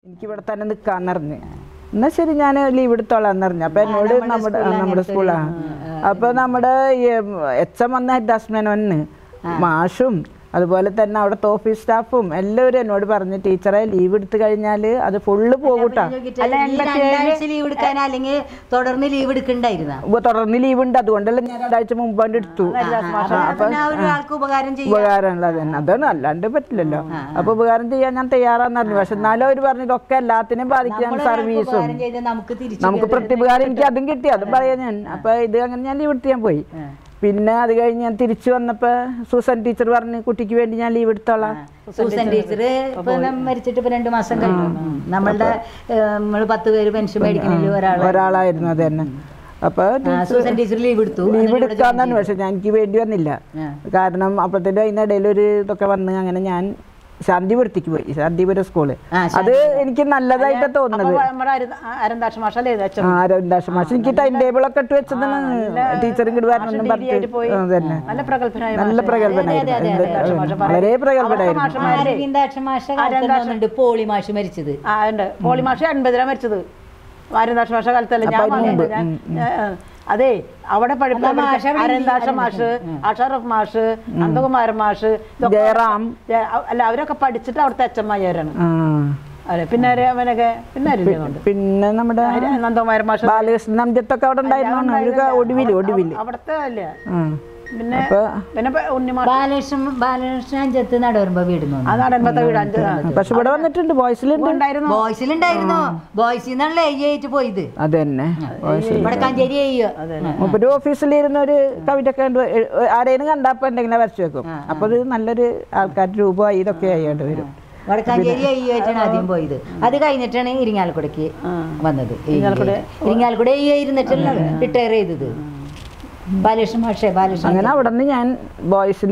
എനിക്ക് ഇവിടെ തന്നെ നിൽക്കാന്ന് പറഞ്ഞു എന്നാ ശരി ഞാൻ ലീവ് എടുത്തോളാന്ന് പറഞ്ഞു അപ്പൊ എന്നോട് നമ്മുടെ ആ, നമ്മുടെ സ്കൂളാണ് അപ്പൊ നമ്മുടെ എച്ച് എം വന്ന ഹരിദാസ് വന്ന് മാഷും അതുപോലെ തന്നെ അവിടുത്തെ ഓഫീസ് സ്റ്റാഫും എല്ലാവരും എന്നോട് പറഞ്ഞു ടീച്ചറെ ലീവ് എടുത്തു കഴിഞ്ഞാൽ അത് ഫുള്ള് പോകൂട്ടാ അല്ല രണ്ടാഴ്ച ലീവ് എടുക്കാൻ അല്ലെങ്കിൽ തുടർന്ന് ലീവ് എടുക്കണ്ടായിരുന്ന ഉവ്വ് തുടർന്ന് ലീവ് ഉണ്ട് അതുകൊണ്ടല്ല ഞാൻ രണ്ടാഴ്ച മുമ്പ് കൊണ്ട് എടുത്തു അപ്പൊ ഒരാൾക്ക് ഉപകാരം ചെയ്യും ഉപകാരമുള്ളത് തന്നെ അതാണ് അല്ലാണ്ട് പറ്റില്ലല്ലോ അപ്പൊ ഉപകാരം ചെയ്യാൻ ഞാൻ തയ്യാറാന്ന് പറഞ്ഞു പക്ഷെ എന്നാലും അവർ പറഞ്ഞു ഇതൊക്കെ എല്ലാത്തിനെയും ബാധിക്കാൻ സർവീസും ഉപകാരം ചെയ്ത് നമുക്ക് തിരിച്ചു നമുക്ക് പ്രത്യുപകാരം എനിക്ക് അതും കിട്ടി അതും പറയാം ഞാൻ അപ്പൊ ഇത് അങ്ങനെ ഞാൻ ലീവ് എടുത്ത് ഞാൻ പോയി പിന്നെ അത് കഴിഞ്ഞ് ഞാൻ തിരിച്ചു വന്നപ്പോ സൂസൻ ടീച്ചർ പറഞ്ഞു കുട്ടിക്ക് വേണ്ടി ഞാൻ ലീവ് എടുത്തോളാം സൂസൻ ടീച്ചർ ഇപ്പൊ മരിച്ചിട്ട് ഇപ്പൊ രണ്ടു മാസം കഴിഞ്ഞു നമ്മളുടെ നമ്മള് പത്ത് പേര് പെൻഷൻ മേടിക്കണില്ല ഒരാൾ ഒരാളായിരുന്നു അത് തന്നെ അപ്പൊ സൂസൻ ടീച്ചർ ലീവ് എടുത്തു ലീവ് എടുക്കാൻ തന്നെ പക്ഷെ ഞാൻ എനിക്ക് വേണ്ടി വന്നില്ല കാരണം അപ്പോഴത്തേനും അതിനിടയിൽ ഒരു ഇതൊക്കെ വന്ന് അങ്ങനെ ഞാൻ ശാന്തിപുരത്തേക്ക് പോയി ശാന്തിപുരം സ്കൂള് ആ, അത് എനിക്ക് നല്ലതായിട്ട് തോന്നുന്നത് നമ്മുടെ അരന്താക്ഷ മാഷല്ലേ ഇത് ആ രണ്ടാം മാസം എനിക്ക് ടൈം ടേബിൾ ഒക്കെ ഇട്ട് വെച്ചതാണ് ടീച്ചർ ഇങ്ങോട്ട് വരണമെന്നും പറഞ്ഞു ആ, തന്നെ നല്ല പ്രഗത്ഭനായ നല്ല പ്രഗത്ഭനായിരുന്നു എന്ത് വളരെ പ്രഗത്ഭനായിരുന്നു അരവിന്ദാക്ഷ മാഷ കാലത്തുണ്ട് പോളി മാഷ് മരിച്ചത് ആ ഉണ്ട് പോളി മാഷ അൻപതിലാണ് മരിച്ചത് ആരന്താക്ഷ മാഷ കാലത്തല്ല ഞാൻ വന്നത് ഞാൻ ഏ, ഏ, അതെ അവിടെ അതാ മാഷ് അവിടെ അരന്താക്ഷ മാഷ് അഷറഫ് മാഷ് നന്ദകുമാരൻ മാഷ് ഇതൊക്കെ ജയറാം ജയ- അല്ല അവരൊക്കെ പഠിച്ചിട്ട് അവിടുത്തെ അച്ഛന്മാരാണ് ആ. അതെ പിന്നെ ആര് അവനൊക്കെ പിന്നെ ആരുണ്ട് പിന്നെ നമ്മുടെ നന്ദകുമാരൻ മാഷ് ബാലകൃഷ്ണൻ അമ്ജത്തൊക്കെ അവിടെ ഉണ്ടായിരുന്നു അവർക്ക് ഒടുവില് ഒടുവില് അവിടുത്തെ അല്ലേ ആ. പിന്നെ അപ്പൊ പിന്നെ ഉണ്ണിമാഷ ബാലകൃഷ്ണൻ ബാലകൃഷ്ണൻ അഞ്ചത്ത് നടവരുമ്പോ വീടുന്നു അതാണ് അൻപത്തെ വീട് അഞ്ച് പക്ഷെ ഇവിടെ വന്നിട്ടുണ്ട് ബോയ്സിലുണ്ട് ഉണ്ടായിരുന്നു ബോയ്സിലുണ്ടായിരുന്നു ബോയ്സിൽ നിന്നാണല്ലോ ഏ ആയിട്ട് പോയത് അത് തന്നെ വടക്കാഞ്ചേരി ചെയ്യുക മുപ്പൊരു ഓഫീസിലിരുന്ന ഒരു കവിത ഒക്കെ ഉണ്ട്. എ- ആരേലും കണ്ടപ്പോ എന്തെങ്കിലും വരച്ചു വെക്കും അപ്പൊ അത് നല്ലൊരു ആൾക്കാരുടെ രൂപമായി ഇതൊക്കെ ആയിട്ട് വരും വടക്കാഞ്ചേരി അയ്യായിട്ടാണ് ആദ്യം പോയത് അത് കഴിഞ്ഞിട്ടാണ് ഇരിങ്ങാലക്കുടയ്ക്ക് വന്നത് ഇരിങ്ങാലക്കുട അയ്യ ഇരുന്നിട്ടല്ല റിട്ടയർ ചെയ്തത് ബാലകൃഷ്ണൻ മാഷേ ബാലകൃഷ്ണൻ അങ്ങനെ അവിടെ നിന്ന് ഞാൻ ബോയ്സിൽ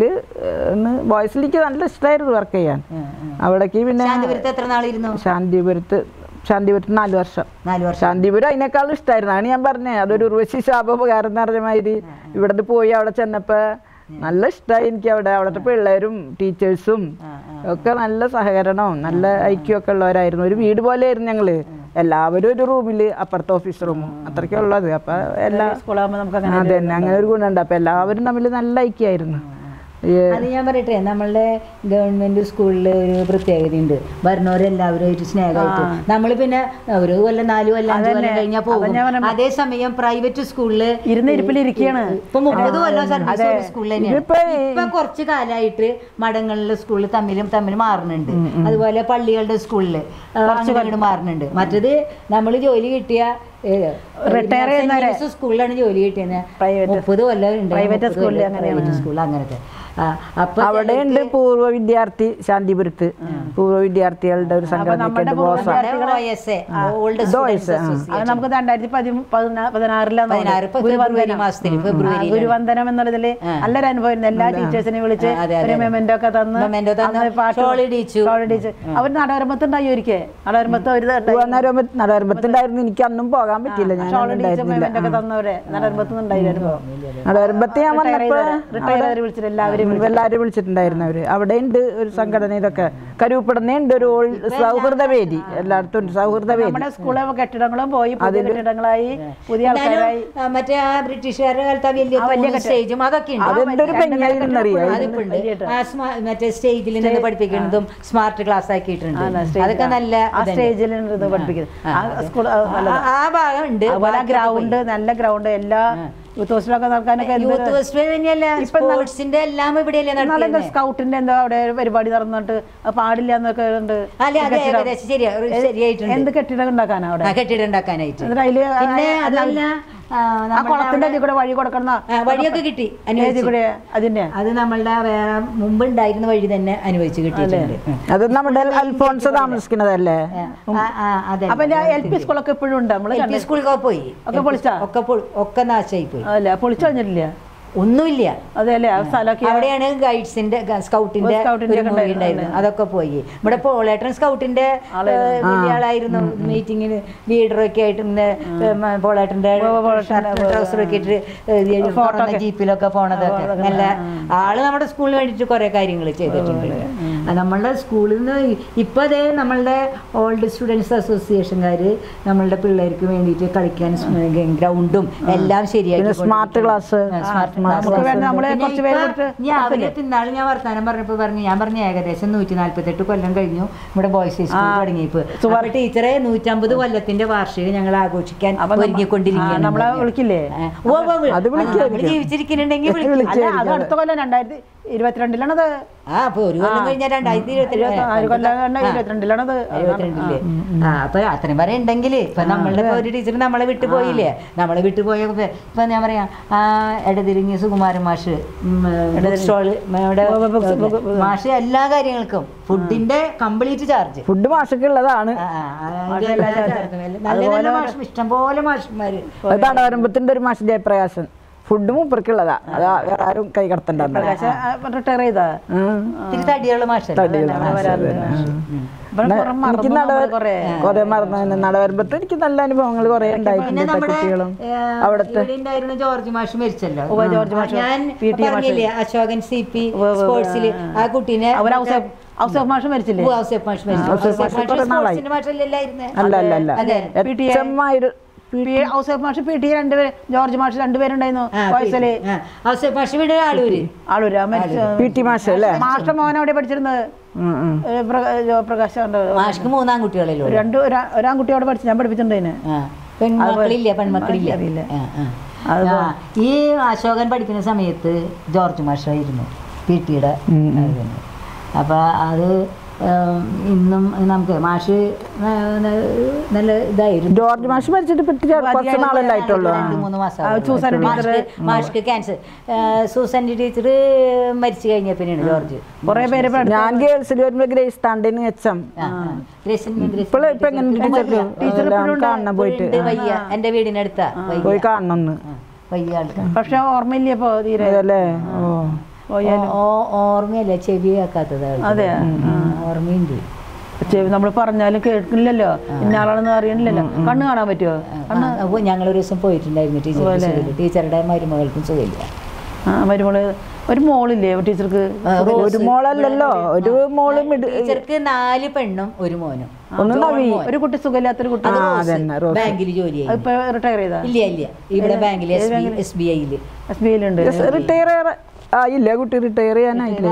ബോയ്സിൽ എനിക്ക് നല്ല ഇഷ്ടമായിരുന്നു വർക്ക് ചെയ്യാൻ അവിടേക്ക് പിന്നെ ശാന്തിപുരത്ത് എത്ര നാളിരുന്നു ശാന്തിപുരത്ത് ശാന്തിപുരത്ത് നാല് വർഷം നാല് വർഷം ശാന്തിപുരം അതിനേക്കാളും ഇഷ്ടമായിരുന്നു അതാണ് ഞാൻ പറഞ്ഞത് അതൊരു ഉർവശി ശാപോപകാരം എന്ന് പറഞ്ഞ മാതിരി ഇവിടുന്ന് പോയി അവിടെ ചെന്നപ്പോ നല്ല ഇഷ്ടമായി എനിക്ക് അവിടെ അവിടുത്തെ പിള്ളേരും ടീച്ചേഴ്സും ഒക്കെ നല്ല സഹകരണവും നല്ല ഐക്യമൊക്കെ ഉള്ളവരായിരുന്നു ഒരു വീട് പോലെ ആയിരുന്നു ഞങ്ങള് എല്ലാവരും ഒരു റൂമില് അപ്പുറത്തെ ഓഫീസ് റൂമും അത്രയ്ക്കേ ഉള്ളത് അപ്പൊ എല്ലാ സ്കൂളാകുമ്പോൾ നമുക്ക് അങ്ങനെ അതെ തന്നെ അങ്ങനെ ഒരു ഗുണമുണ്ട് അപ്പൊ എല്ലാവരും തമ്മിൽ നല്ല ഐക്യമായിരുന്നു ഈ അത് ഞാൻ പറയട്ടെ നമ്മളുടെ ഗവൺമെന്റ് സ്കൂളിൽ ഒരു പ്രത്യേകതയുണ്ട് വരുന്നവരെല്ലാവരുമായിട്ട് സ്നേഹമായിട്ട് നമ്മൾ പിന്നെ ഒരു കൊല്ലം നാല് കൊല്ലം അഞ്ച് കൊല്ലം കഴിഞ്ഞാൽ പോകും അതേസമയം പ്രൈവറ്റ് സ്കൂളില് ഇരുന്ന് ഇരിപ്പിലിരിക്കുകയാണ് ഇപ്പൊ മുപ്പത് കൊല്ലം സർവീസ് സ്കൂളിൽ തന്നെയാണ് ഇതിപ്പോ ഇപ്പൊ കുറച്ച് കാലമായിട്ട് മഠങ്ങളിലെ സ്കൂളിൽ തമ്മിലും തമ്മിൽ മാറുന്നുണ്ട് അതുപോലെ പള്ളികളുടെ സ്കൂളിൽ അങ്ങോട്ട് മാറുന്നുണ്ട് മറ്റത് നമ്മൾ ജോലി കിട്ടിയ റിട്ടയർ ചെയ്യുന്ന സ്കൂളിലാണ് ജോലി കിട്ടിയത് മുപ്പത് കൊല്ലം ഉണ്ട് പ്രൈവറ്റ് സ്കൂളിൽ പ്രൈവറ്റ് സ്കൂളിൽ അങ്ങനത്തെ ആ, അപ്പൊ അവിടെയുണ്ട് പൂർവ്വ വിദ്യാർത്ഥി ശാന്തിപുരത്ത് പൂർവ്വ വിദ്യാർത്ഥികളുടെ ഒരു സംഘടനയ്ക്കുണ്ട് ബോസ ഓൾഡ് ദോയ്സ്, ആ. അത് നമുക്ക് രണ്ടായിരത്തി പതിമൂ- പതിനാ- പതിനാറിലാണ് പതിനാറ് ഇപ്പൊ ഫെബ്രുവരി മാസത്തിൽ ഫെബ്രുവരി ഗുരുവന്ദനം എന്നുള്ളതില് നല്ലൊരു അനുഭവം എല്ലാ ടീച്ചേഴ്സിനെ വിളിച്ച് അതെ, അതെ, ഒരു അതെ. മെമെന്റോ ഒക്കെ തന്ന് Memento തന്ന് അന്ന് പാട്ട് shawl ഇടിച്ചു. shawl ഇടിച്ചു. അവർ നടവരമ്പത്ത് ഉണ്ടായി ഒരിക്കൽ നടവരമ്പത്ത് ഒരു നടവരമ്പത്തുണ്ടായിരുന്നു എനിക്ക് അന്നും പോകാൻ പറ്റിയില്ല ഞാൻ ഷോൾ ഇടിച്ച ഉണ്ടായിരുന്നില്ല മെമെന്റ് ഒക്കെ തന്നവരെ നടവരമ്പത്ത് ഉണ്ടായിരുന്നു നടവരമ്പത്ത് ഞാൻ വന്നപ്പോ റിട്ടയർ വിളിച്ചിട്ട് എല്ലാവരും എല്ലാവരും വിളിച്ചിട്ടുണ്ടായിരുന്നു അവര് അവിടെ ഉണ്ട് ഒരു സംഘടന ഇതൊക്കെ കരൂപ്പെടുന്നുണ്ട് ഒരു ഓൾ സൗഹൃദ വേദി എല്ലായിടത്തും ഉണ്ട് സൗഹൃദ വേദി നമ്മുടെ സ്കൂളിലെ കെട്ടിടങ്ങളും പോയി പുതിയ കെട്ടിടങ്ങളായി പുതിയ ആൾക്കാരായി ആ, മറ്റേ ആ ബ്രിട്ടീഷുകാരുടെ കാലത്ത് ആ വലിയ തൂണും സ്റ്റേജും അതൊക്കെ ഉണ്ട് അതെന്തൊരു പെഞ്ഞായിരുന്നറിയോ അതിപ്പോ ഉണ്ട്. ആ സ്മാ- മറ്റേ സ്റ്റേജിൽ നിന്ന് പഠിപ്പിക്കുന്നതും സ്മാർട്ട് ക്ലാസ് ആക്കിയിട്ടുണ്ട് അതൊക്കെ നല്ല ആ സ്റ്റേജിൽ ഇത് പഠിപ്പിക്കുന്നത് ആ സ്കൂൾ ആ- ആ ഭാഗം ഉണ്ട് അതുപോലെ ഗ്രൗണ്ട് നല്ല ഗ്രൗണ്ട് എല്ലാ യൂത്ത് ഹോസ്റ്റലൊക്കെ നടക്കാനൊക്കെ എന്ത് യൂത്ത് ഫെസ്റ്റിവൽ തന്നെയല്ല സ്പോർട്സിന്റെ എല്ലാം ഇവിടെയല്ലേ നാളെ നടത്തുന്നത് സ്കൗട്ടിന്റെ എന്തോ അവിടെ ഒരു പരിപാടി നടന്നിട്ട് അത് പാടില്ല എന്നൊക്കെ ഉണ്ട് അല്ലെ അതെ ഏകദേശം ശരിയാ ശരിയായിട്ടുണ്ട് എന്ത് കെട്ടിടം ഉണ്ടാക്കാനാ അവിടെ ആ കെട്ടിടം ഉണ്ടാക്കാനായിട്ട് എന്നിട്ട് അതില് പിന്നെ അതല്ല ആ, ആ നമ്മളുടെ കുളത്തിന്റെ അതിൽ കൂടെ വഴി കൊടുക്കണം ആ, വഴിയൊക്കെ കിട്ടി അനുവദിച്ചു കൂടെ അതിന്റെ അത് നമ്മളുടെ വേറെ മുമ്പ് ഉണ്ടായിരുന്ന വഴി തന്നെ അനുവദിച്ചു കിട്ടിയിട്ടുണ്ട് ഉം. അത് നമ്മുടെ അൽഫോൺസ് താമസിക്കുന്നതല്ലേ ആ, ആ, അതെ അപ്പൊ എൽ പി സ്കൂളൊക്കെ ഇപ്പോഴും ഉണ്ട് നമ്മള് എൽ പി സ്കൂളിലൊക്കെ പോയി ഒക്കെ പൊളിച്ചാ? ഒക്കെ പൊ- ഒക്കെ നാശമായി പോയി അല്ല പൊളിച്ചു കഴിഞ്ഞിട്ടില്ല ഒന്നുമില്ല അതെ അല്ലേ ആ സ്ഥലമൊക്കെ അവിടെയാണ് ഗൈഡ്സിന്റെ ഗ- സ്കൗട്ടിന്റെ സ്കൗട്ടിന്റെ ഒരു മൂവി ഉണ്ടായിരുന്നു അതൊക്കെ പോയി ഇവിടെ പോളേട്ടൻ സ്കൗട്ടിന്റെ ഏഹ്, വലിയ ആളായിരുന്നു മീറ്റിങ്ങിന് ലീഡറൊക്കെ ആയിട്ട് ഇന്ന് ഏഹ്, പോളേട്ടന്റെ ട്രൗസറൊക്കെ ഇട്ട് ഫോട്ടോ ജീപ്പിലൊക്കെ പോണതൊക്കെ നല്ല ആള് നമ്മുടെ സ്കൂളിന് വേണ്ടിട്ട് കുറെ കാര്യങ്ങൾ ചെയ്തിട്ടുണ്ട് നമ്മളുടെ സ്കൂളിൽ നിന്ന് ഇപ്പൊ അതേ നമ്മളുടെ ഓൾഡ് സ്റ്റുഡൻസ് അസോസിയേഷൻകാർ നമ്മളുടെ പിള്ളേർക്ക് വേണ്ടിയിട്ട് കളിക്കാൻ ഗ്രൗണ്ടും എല്ലാം ശരിയാക്കി പിന്നെ smart class. നമുക്ക് വേണ്ട നമ്മളെ കുറച്ച് പേര് കൊടുത്ത് ഞാൻ അവരെ തിന്നാള് ഞാൻ വർത്താനം പറഞ്ഞപ്പോ പറഞ്ഞു ഞാൻ പറഞ്ഞു ഏകദേശം നൂറ്റി നാല്പത്തെട്ട് കൊല്ലം കഴിഞ്ഞു നമ്മുടെ ബോയ്സ് സ്കൂൾ തുടങ്ങിയപ്പോ അപ്പൊ ടീച്ചറെ നൂറ്റമ്പത് കൊല്ലത്തിന്റെ വാർഷികം ഞങ്ങൾ ആഘോഷിക്കാൻ അപ്പൊ നമ്മ- ഒരുങ്ങിക്കൊണ്ടിരിക്കുകയാണ് ആ, നമ്മളെ വിളിക്കില്ലേ? ആ, ഉവ്വ് ഉവ്വ് ഉവ്വ്. അത് വിളിക്കുമായിരിക്കും. നമ്മള് ജീവിച്ചിരിക്കുന്നുണ്ടെങ്കിൽ വിളിക്കും അല്ല അത് അടുത്ത കൊല്ലം രണ്ടായിരത്തി ഇരുപത്തിരണ്ടിലാണത് ആ അപ്പൊ ഒരു കൊല്ലം കഴിഞ്ഞാൽ രണ്ടായിരത്തി ഇരുപത്തി ഒരു കൊല്ലം കഴിഞ്ഞ ഇരുപത്തിരണ്ടിലാണത് ഇരുപത്തിരണ്ടില് ആ അപ്പൊ അത്രയും വരെ ഉണ്ടെങ്കിൽ ഇപ്പൊ നമ്മളുടെ ഇപ്പൊ ഒരു ടീച്ചർ നമ്മളെ വിട്ടു പോയില്ലേ നമ്മളെ വിട്ടു പോയ ഇപ്പൊ ഇപ്പൊ ഞാൻ പറയാം ആ എടതിരിങ്ങി സുകുമാരൻ മാഷ് ഉം, book stall, ഉം, ഇവിടെ മാഷ് എല്ലാ കാര്യങ്ങൾക്കും ഫുഡിന്റെ കംപ്ലീറ്റ് ചാർജ് ഫുഡ് മാഷക്കുള്ളതാണ് നല്ല നല്ല മാഷ് ഇഷ്ടംപോലെ മാഷന്മാര് അത് തടവരമ്പത്തിന്റെ ഒരു മാഷ് ജയപ്രകാശൻ ഫുഡ് മൂപ്പർക്കുള്ളതാ അത് വേറെ ആരും കൈ കടത്തണ്ട റിട്ടയർ ചെയ്താ ഇത്തിരി തടിയുള്ള മാഷ് ഇവിടെ കുറെ എനിക്ക് മറന്നു നട നമ്മള് കുറെ കൊറേ മറന്നു നടവരമ്പത്ത് എനിക്ക് നല്ല അനുഭവങ്ങൾ കുറെ പിന്നെ ഉണ്ടായിട്ടുണ്ട് നമ്മുടെ കുട്ടികളും ഏഹ്, അവിടുത്തെ ഇവിടെ ഉണ്ടായിരുന്ന ജോർജ് മാഷ് മരിച്ചല്ലോ ഉവ്വ് ജോർജ് മാഷ്. ഞാൻ പി ടി മാഷ്. പറഞ്ഞില്ലേ അശോകൻ സി പി ഉവ്വ് ഉവ്വ് സ്പോർട്സിൽ ആ കുട്ടീനെ അവർ ഹൗസ് ഓഫ് ഹൗസ് ഓഫ് മാഷ് മരിച്ചില്ലേ ഉവ്വ് ഔസേപ്പ് മാഷ് മരിച്ചു. ഔസേപ്പ് ഔസേപ്പ് മാഷ് മാഷ് കുറേ നാളായി. സ്പോർട്സിന്റെ മാഷല്ലല്ലായിരുന്നേ? അല്ല അല്ല അല്ല അതെ. PTA. എച്ചമ്മായൊരു പി ഹൗസ് ഓഫ് മാഷ് പി ടി രണ്ടുപേര് ജോർജ് മാഷ് രണ്ടുപേരുണ്ടായിരുന്നു ആ, വയസ്സില് ആ, ഔസേപ്പ് മാഷ് വീട് ആളൂര് ആളൂര് ആ മരിച്ച പി ടി മാഷ് അല്ലേ മാഷ്ട മോഹൻ അവിടെ പഠിച്ചിരുന്നത് ഉം, ഉം. ഏ, പ്ര- ജോ പ്രകാശ് ഉണ്ട്. മാഷ്ക്ക് മൂന്നാം കുട്ടികളല്ലോ രണ്ട് ഒരാ- ഒരാൺകുട്ടി അവിടെ പഠിച്ചു ഞാൻ പഠിപ്പിച്ചിട്ടുണ്ട് അതിന് പെൺമക്കളില്ല പെൺമക്കളില്ല അറിയില്ല. ആ, ആ. അത് ആ, ഈ അശോകൻ പഠിക്കുന്ന സമയത്ത് ജോർജ് മാഷായിരുന്നു പി ടിയുടെ അപ്പൊ അത് ഉം, ഇന്നും നമുക്ക് മാഷ് ആ, നല്ല ഇതായിരുന്നു ജോർജ് മാഷ് മരിച്ചിട്ട് പറ്റി കുറച്ച് നാളല്ലേ ആയിട്ടുള്ളൂ ആ. രണ്ട് മൂന്ന് മാസം ആ, സൂസൻ ടീച്ചറ് മാഷ്ക്ക് ക്യാൻസർ സൂസൻ ടീച്ചർ മരിച്ചു കഴിഞ്ഞ പിന്നെയാണ് ജോർജ് കുറെ പേര് ഇപ്പൊ അടുത്ത് ഞാൻ ഗേൾസിൽ വരുമ്പോ ഗ്രേസ് താണ്ടിന് എച്ചം ആ, ആ. ഗ്രേസിൻ- ഗ്രേസിൻ ഇപ്പോഴും ഇപ്പൊ എങ്ങനെ ടീച്ചർക്ക് ടീച്ചർ ഇപ്പോഴും ഉണ്ട്. കാണണം പോയിട്ട് ഉണ്ട് വയ്യ എന്റെ വീടിനടുത്താ വയ്യ പോയി കാണണം ഒന്ന് ആ, വയ്യ ആൾക്കാർ പക്ഷെ ഓർമ്മയില്ല ഇപ്പൊ തീരെ അതല്ലേ ഓ പോയാലും ഓ- ഓർമ്മയല്ല ചെവി കേൾക്കാത്തതാണ് അതെ ഓർമ്മയുണ്ട് നമ്മൾ പറഞ്ഞാലും കേൾക്കില്ലല്ലോ ഇന്ന ആളാണെന്ന് അറിയണില്ലല്ലോ കണ്ണ് കാണാൻ പറ്റുമോ അപ്പോൾ ഞങ്ങൾ ഒരു ദിവസം പോയിട്ടുണ്ടായിരുന്നു ടീച്ചർക്ക് സുഖമില്ല ടീച്ചറുടെ മരുമകൾക്കും സുഖമില്ല ആ വരുമ്പോള് ഒരു മോളില്ലേ ടീച്ചർക്ക് ഒരു മോളല്ലല്ലോ ഒരു മോള് മിഡ് ടീച്ചർക്ക് നാല് പെണ്ണും ഒരു മോനും ഒന്ന് നവി ഒരു കുട്ടി സുഖമില്ലാത്തൊരു കുട്ടി ആ അതന്നെ റോസ് ബാങ്കിൽ ജോലി ചെയ്യും ഇപ്പൊ റിട്ടയർ ചെയ്താ ഇല്ല ഇല്ല ഇവിടെ ബാങ്കിൽ എസ് ബി ഐയിൽ എസ് ബി ഐയിലുണ്ട് റിട്ടയർ ആയില്ല കുട്ടി റിട്ടയർ ചെയ്യാനായില്ലേ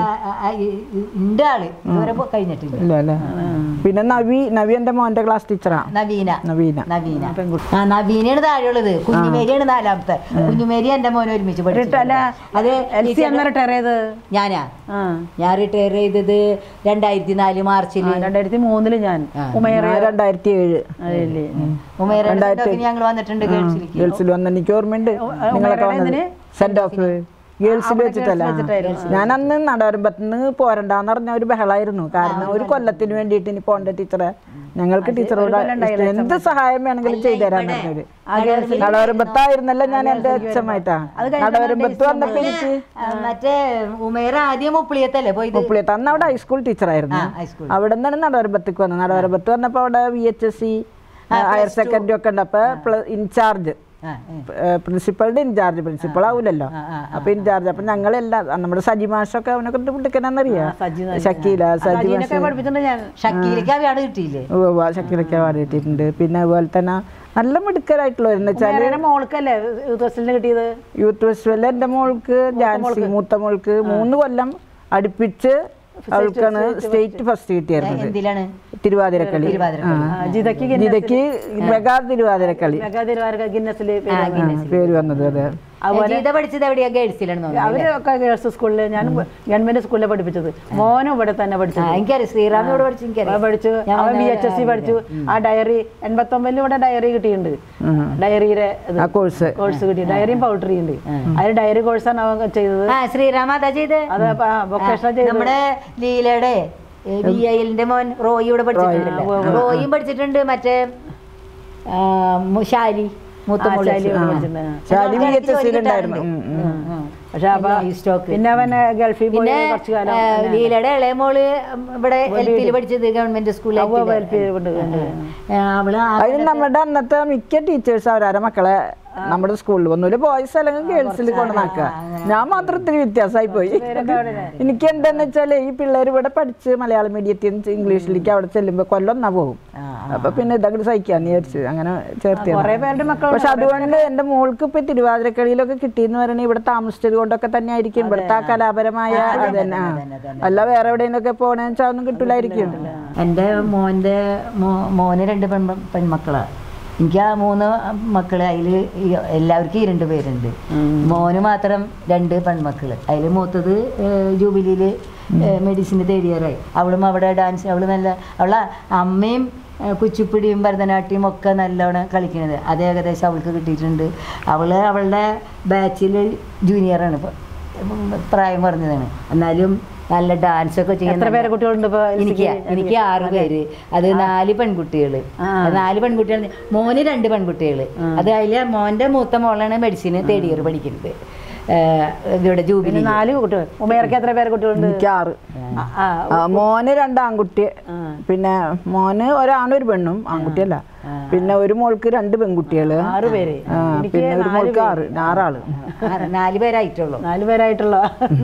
ഉണ്ട് ആള് ഇതുവരെ പോ- കഴിഞ്ഞിട്ടില്ല ഇല്ല അല്ലേ പിന്നെ നവി നവി എന്റെ മോന്റെ ക്ലാസ് ടീച്ചറാ നവീന നവീന നവീന ആ നവീനയാണ് താഴെയുള്ളത് കുഞ്ഞുമേരിയാണ് നാലാമത്തെ കുഞ്ഞുമേരി എന്റെ മോനെ ഒരുമിച്ച് പഠിച്ചു അല്ല അത് എൽ സി എന്നാ റിട്ടയർ ചെയ്ത് ഞാനാ ആ ഞാൻ റിട്ടയർ ചെയ്തത് രണ്ടായിരത്തി നാല് മാർച്ചിൽ ആ, രണ്ടായിരത്തി മൂന്നില് ഞാൻ ഉമേറ ഞാൻ രണ്ടായിരത്തി ഏഴ് അതില്ലേ ഉമേരണ്ടായിരത്തി ഞങ്ങൾ വന്നിട്ടുണ്ട് ഗേൾസിലേക്ക് ഗേൾസിൽ വന്ന എനിക്ക് ഓർമ്മയുണ്ട് നിങ്ങളൊക്കെ വന്നത് സെന്റ് ഓഫ് ഗേൾസിൽ വെച്ചിട്ടല്ല ഞാൻ അന്ന് നടവരമ്പത്തുനിന്ന് പോരണ്ടാന്ന് പറഞ്ഞ ഒരു ബഹളായിരുന്നു കാരണം ഒരു കൊല്ലത്തിന് വേണ്ടിയിട്ട് ഇനി പോണ്ട ടീച്ചറെ ഞങ്ങൾക്ക് ടീച്ചറോട് ഇഷ്ടം. എന്ത് സഹായം വേണമെങ്കിലും ചെയ്തു തരാൻ പറഞ്ഞവര് നടവരമ്പത്തായിരുന്നല്ലോ ഞാൻ എന്റെ അച്ഛമായിട്ടാ നടവരമ്പത്ത് വന്നപ്പോ എനിക്ക് മറ്റേ ഉമേര ആദ്യം മുപ്പിളിയത്തല്ലേ പോയത് മുപ്പിളിയത്ത് അന്ന് അവിടെ ഹൈസ്കൂൾ ടീച്ചറായിരുന്നു ആ, ഹൈസ്കൂൾ. അവിടെ നിന്നാണ് നടവരമ്പത്തേക്ക് വന്നത് നടവരമ്പത്ത് വന്നപ്പോ അവിടെ V H S C higher secondary ഒക്കെ ഉണ്ട് അപ്പൊ ഇൻചാർജ് ആ, ഉം. പ്രിൻസിപ്പളുടെ ഇൻചാർജ് പ്രിൻസിപ്പൾ ആവൂലല്ലോ ആ, ആ, അപ്പൊ ഇൻചാർജ് അപ്പൊ ഞങ്ങളെല്ലാം നമ്മുടെ സജി മാഷൊക്കെ അവനൊക്കെ പിടിക്കണമെന്നറിയാം സജി ഷക്കീല സജി സജീനൊക്കെ പഠിപ്പിച്ചിട്ടുണ്ട് ഞാൻ ഷക്കീലേക്ക് അവിടെ കിട്ടിയില്ലേ ഷക്കീലൊക്കെ അവാർഡ് കിട്ടിയിട്ടുണ്ട് പിന്നെ അതുപോലെ തന്നെ നല്ല മിടുക്കരായിട്ടുള്ള എന്ന് വെച്ചാൽ ഉമേറയുടെ മോൾക്കല്ലേ യൂത്ത് കിട്ടിയത് യൂത്ത് ഫെസ്റ്റിവലിൽ എൻ്റെ മോൾക്ക് ജാൻസി മൂത്ത മോൾക്ക് മൂന്ന് കൊല്ലം അടുപ്പിച്ച് അവൾക്കാണ് സ്റ്റേറ്റ് ഫസ്റ്റ് കിട്ടിയായിരുന്നത് എന്തിലാണ് തിരുവാതിരക്കളി തിരുവാതിരക്കളി. ആ. ജിതയ്ക്ക് ജിതയ്ക്ക് മെഗാ തിരുവാതിരക്കളി മെഗാ തിരുവാരക ഗിന്നസില് ആ, പേര് വന്നത് അതെ ഗീത പഠിച്ചത് എവിടെയാ ഗേൾസിലാണ് തോന്നുന്നു അവരൊക്കെ ഗേൾസ് സ്കൂളിൽ ഞാൻ ഗവൺമെന്റ് സ്കൂളിൽ പഠിപ്പിച്ചത് മോനും ഇവിടെ തന്നെ പഠിച്ചത് ആ, എനിക്കറിയാം ശ്രീറാം ഇവിടെ പഠിച്ചു അവൻ എനിക്കറിയാം പഠിച്ചു ഞാൻ അവൻ ബി വന്ന എച്ച് എസ് സി പഠിച്ചു ആ ഡയറി എൺപത്തി ഒമ്പതിൽ ഇവിടെ ഡയറി കിട്ടിയിട്ടുണ്ട് ഡയറിയുടെ ആ കോഴ്സ് കോഴ്സ് കിട്ടി ഡയറിയും പൗഡറി ഉണ്ട് അതിൽ ഡയറി കോഴ്സാണ് അവൻ ചെയ്തത് ആ ശ്രീറാം അതാ ചെയ്ത് അത് വൊക്കേഷണൽ ചെയ്തത് നമ്മുടെ ലീലയുടെ ബി ഐലിന്റെ മോൻ റോയി ഇവിടെ പഠിച്ചിട്ടുണ്ടല്ലോ റോയും പഠിച്ചിട്ടുണ്ട് മറ്റേ ആ, മു- ശാലി മൂത്ത മോള് ശാലി ഇവിടെ പഠിച്ചിട്ടുണ്ട്. ശാലി വി അവർക്ക് എച്ച് എസ് ജോലി ഉണ്ടായിരുന്നു കിട്ടാറുണ്ട്. ഉം, ഉം. പക്ഷെ അപ്പൊ പിന്നെ ഈ സ്റ്റോക്ക് പിന്നെ അവൻ ഗൾഫിൽ പോയി പിന്നെ കുറച്ചു കാലം ആ, ലീലയുടെ ഇളയ മോള് ഇവിടെ എൽ പിയിൽ പഠിച്ചത് ഗവൺമെന്റ് സ്കൂളിൽ അവ LP യിൽ ഉണ്ട്. അവള് ആ- അതിന് നമ്മുടെ അന്നത്തെ മിക്ക ടീച്ചേഴ്സ് അവരാരെ മക്കളെ നമ്മുടെ സ്കൂളിൽ ഒന്നുമില്ല ബോയ്സ് അല്ലെങ്കിൽ ഗേൾസിൽ കൊണ്ടുവന്നാക്കുക ഞാൻ മാത്രം ഇത്തിരി വ്യത്യാസമായി പോയി എനിക്ക് എന്താന്ന് വെച്ചാല് ഈ പിള്ളേർ ഇവിടെ പഠിച്ച് മലയാളം മീഡിയത്തിൽ നിന്ന് ഇംഗ്ലീഷിലേക്ക് അവിടെ ചെല്ലുമ്പോ കൊല്ലം എന്നാ പോകും അപ്പൊ പിന്നെ ഇതങ്ങോട്ട് സഹിക്കാന്ന് വിചാരിച്ചു അങ്ങനെ ചേർത്തിയത് കുറെ പേരുടെ മക്കൾ പക്ഷെ അതുകൊണ്ട് എന്റെ മോൾക്ക് ഇപ്പൊ തിരുവാതിരക്കളിയിലൊക്കെ കിട്ടിയെന്ന് പറയണേ ഇവിടെ താമസിച്ചത് കൊണ്ടൊക്കെ തന്നെ ആയിരിക്കും ഇവിടുത്തെ ആ കലാപരമായ അതന്നെ ആ. അല്ല വേറെ എവിടെയെങ്കിലൊക്കെ പോണേന്ന് വെച്ചാൽ ഒന്നും കിട്ടൂലായിരിക്കും എൻ്റെ മോൻ്റെ മോ- മോന് രണ്ട് പെൺ പെൺമക്കളാ എനിക്ക് ആ മൂന്ന് മക്കള് അതിൽ എല്ലാവർക്കും ഈ രണ്ട് പേരുണ്ട് മോന് മാത്രം രണ്ട് പെൺമക്കള് അതിൽ മൂത്തത് ജൂബിലിയിൽ മെഡിസിന് തേർഡ് ഇയറായി അവളും അവിടെ ഡാൻസ് അവള് നല്ല അവളെ അമ്മയും ഏഹ്, കുച്ചിപ്പുടിയും ഭരതനാട്യം ഒക്കെ നല്ലോണം കളിക്കുന്നത് അത് ഏകദേശം അവൾക്ക് കിട്ടിയിട്ടുണ്ട് അവള് അവളുടെ ബാച്ചിൽ ജൂനിയറാണ് ഇപ്പൊ പ്രായം കുറഞ്ഞതാണ് എന്നാലും നല്ല ഡാൻസ് ഒക്കെ എത്ര ചെയ്യുന്ന പേരെ കുട്ടികളുണ്ട് ഇപ്പൊ എനിക്ക് എനിക്ക് ആറ് പേര് അത് നാല് പെൺകുട്ടികള് അത് നാല് പെൺകുട്ടികൾ മോന് രണ്ട് പെൺകുട്ടികള് അത് അതില് മോന്റെ മൂത്ത മോളാണ് മെഡിസിന് തേർഡ് ഇയർ പഠിക്കുന്നത് ഏഹ് ഇവിടെ ജൂബിലി നാല് കുട്ടികൾ ഉമേർക്ക് എത്ര പേരെ കുട്ടികളുണ്ട് എനിക്ക് ആറ് ആ, ആ, ആ, മോന് രണ്ട് ആൺകുട്ടി പിന്നെ മോന് ഒരാണും ഒരു പെണ്ണും ആൺകുട്ടിയല്ല പിന്നെ ഒരു മോൾക്ക് രണ്ട് പെൺകുട്ടികള് ആറ് പേര് ആ, പിന്നെ ഒരു മോൾക്ക് ആറ് ആറാള് ആറ് നാല് പേരായിട്ടുള്ളൂ നാല് പേരായിട്ടുള്ള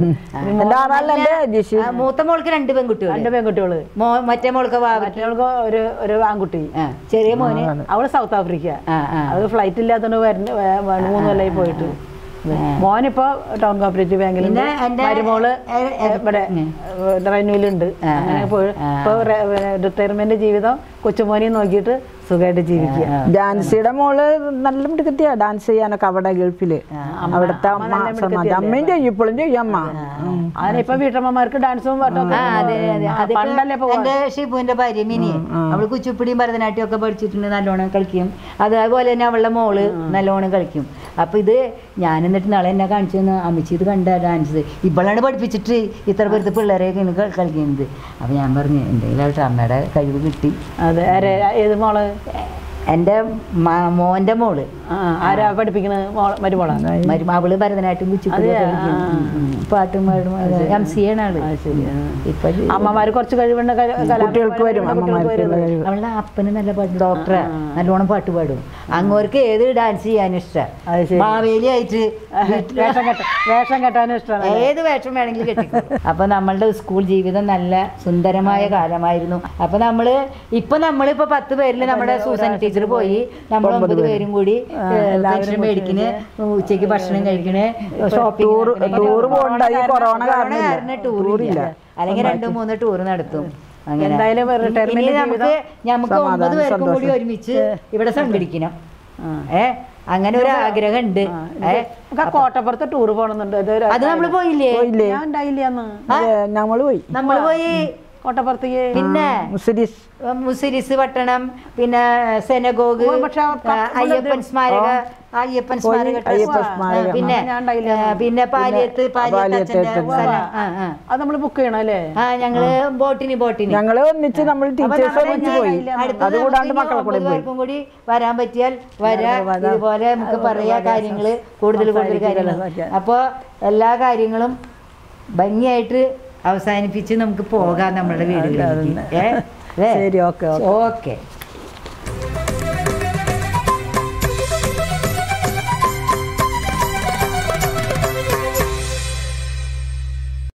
എന്റെ ആറാളിൽ എന്റെ ജിഷി ആ, മൂത്ത മോൾക്ക് രണ്ട് പെൺകുട്ടികൾ രണ്ട് പെൺകുട്ടികള് മോ മറ്റേ മോൾക്ക് വാവ മറ്റവൾക്ക് ഒരു ഒരു ആൺകുട്ടി ആ, ചെറിയ മോന് അവള് സൗത്ത് ആഫ്രിക്ക ആ ആ അവൾക്ക് ഫ്ലൈറ്റ് ഇല്ലാത്തതുകൊണ്ട് വരുന്ന വേ- വേ- മൂന്ന് കൊല്ലമായി പോയിട്ട് മോനിപ്പോ ടൗൺ കോപ്പറേറ്റീവ് ബാങ്കിലുണ്ട് പിന്നെ എന്റെ- മരുമോള് എ- എ- ഇവിടെ റവന്യൂലുണ്ട് അങ്ങനെ പോയി ഇപ്പൊ റിട്ടയർമെന്റ് ജീവിതം കൊച്ചുമോനെയും നോക്കിയിട്ട് സുഖമായിട്ട് ജീവിക്കുക ജാൻസിയുടെ മോള് നല്ല മിടുക്കത്തിയാ ഡാൻസ് ചെയ്യാനൊക്കെ അവിടെ ഗൾഫില് അവിടുത്തെ അമ്മ സമാധി അമ്മയും ചെയ്യും ഇപ്പോഴും ചെയ്യും അമ്മ ഉം. അങ്ങനെ ഇപ്പൊ വീട്ടമ്മമാർക്ക് ഡാൻസും പാട്ടൊക്കെ ആ, അതെ, അതെ. ആ, അതിപ്പോ പണ്ടല്ലേ പോവാ എന്റെ ഷിബുവിന്റെ ഭാര്യ മിനി അവള് കുച്ചിപ്പിടിയും ഭരതനാട്യം ഒക്കെ പഠിച്ചിട്ടുണ്ട് നല്ലോണം കളിക്കും അതേപോലെ തന്നെ അവളുടെ മോള് നല്ലോണം കളിക്കും അപ്പൊ ഇത് ഞാൻ എന്നിട്ട് നാളെ എന്നെ കാണിച്ചു തന്നു അമ്മച്ചി ഇത് കണ്ട ഡാൻസ് ഇവളാണ് പഠിപ്പിച്ചിട്ട് ഇത്ര പേർക്ക് പിള്ളേരെയൊക്കെ ഇന്ന് കളി- കളിക്കുന്നത് അപ്പൊ ഞാൻ പറഞ്ഞു എന്തെങ്കിലും ആവട്ടെ അമ്മയുടെ കഴിവ് കിട്ടി അതെ ആരെ ഏത് മോള് എൻ്റെ മ- മോന്റെ മോള് ആ, ആരാ പഠിപ്പിക്കണത് മോള് മരുമോളാ മരുമ അവള് ഭരതനാട്യം കുച്ചിപ്പിടി അതെയോ? കളിക്കും ഉം, ഉം. പാട്ടും പാടും എം സി ആണ് ആള് ശരി ആ. ഇപ്പൊ അമ്മമാര് കുറച്ച് കഴിവുണ്ട് കല- കലാപരമായ കുട്ടികൾക്ക് വരും കുട്ടികൾക്ക് അമ്മമാർക്ക് വരും. കഴിവ് അവളുടെ അപ്പന് നല്ല പാട്ട് ഡോക്ടറെ നല്ലോണം പാട്ട് പാടും അങ്ങോർക്ക് ഏത് ഡാൻസ് ചെയ്യാൻ അത് ഇഷ്ടം ശരി. മാവേലി ആയിട്ട് വേഷം കെട്ട വേഷം കെട്ടാനും ഇഷ്ടമാണ് ഏത് വേഷം വേണമെങ്കിലും കെട്ടിക്കോ അപ്പൊ നമ്മളുടെ സ്കൂൾ ജീവിതം നല്ല സുന്ദരമായ കാലമായിരുന്നു അപ്പൊ നമ്മള് ഇപ്പൊ നമ്മളിപ്പോ പത്ത് പേരില് നമ്മുടെ സൂസൻ ടീച്ചർ പോയി നമ്മൾ ഒമ്പത് പേരും കൂടി ഭക്ഷണം മേടിക്കണ് ഉച്ചയ്ക്ക് ഭക്ഷണം കഴിക്കണ് ഷോപ്പിംഗ് ടൂറ് പോകണ്ട ഈ കൊറോണ കാരണം ടൂറില്ല അല്ലെങ്കിൽ രണ്ടു മൂന്ന് ടൂർ നടത്തും അങ്ങനെ എന്തായാലും റിട്ടയർമെന്റ് ഇനി നമുക്ക് നമുക്ക് ഒമ്പത് പേർക്കും കൂടി ഒരുമിച്ച് ഇവിടെ സംഘടിക്കണം ഏ അങ്ങനെ ഒരു ആഗ്രഹം ഉണ്ട് ഏ നമുക്ക് ആ കോട്ടപ്പുറത്ത് ടൂർ പോകണമെന്നുണ്ട് ഇത് ഒരു- അത് നമ്മള് പോയില്ലേ പോയില്ലേ ഞാൻ ഉണ്ടായില്ല അന്ന് ഞമ്മള് പോയി നമ്മൾ പോയി കോട്ടപ്പുറത്തേക്ക് പിന്നെ മുസ്ലിസ് മുസിരിസ് പട്ടണം പിന്നെ സെനഗോഗ് ഓ, പക്ഷെ ആ ആ, അയ്യപ്പൻ സ്മാരക അയ്യപ്പൻ സ്മാരക trust. അയ്യപ്പൻ ആ, സ്മാരകം. പിന്നെ ഞാൻ ഉണ്ടായില്ല. ആ, പിന്നെ പാലിയത്ത് പാലിയത്ത് പാലിയത്ത് അച്ഛൻ്റെ അച്ഛൻ്റെ. സ്ഥലം ആ ആ അത് നമ്മൾ ബുക്ക് ചെയ്യണം അല്ലേ ആ ഞങ്ങള് ബോട്ടിന് ബോട്ടിന് ഞങ്ങള് ഒന്നിച്ച് നമ്മൾ ടീച്ചേഴ്സ് ഒന്നിച്ച് പോയി അത് കൂടാണ്ട് മക്കളെ കൂടെ പോയി പേർക്കും കൂടി വരാൻ പറ്റിയാൽ വരാ ഇതുപോലെ നമുക്ക് പറയാ കാര്യങ്ങള് കൂടുതൽ കൂടുതൽ കാര്യങ്ങൾ അപ്പോൾ എല്ലാ കാര്യങ്ങളും ഭംഗിയായിട്ട് അവസാനിപ്പിച്ച് നമുക്ക് പോകാം നമ്മുടെ വീടുകളിലേക്ക് ഏ ശരി ഓക്കെ ഓക്കെ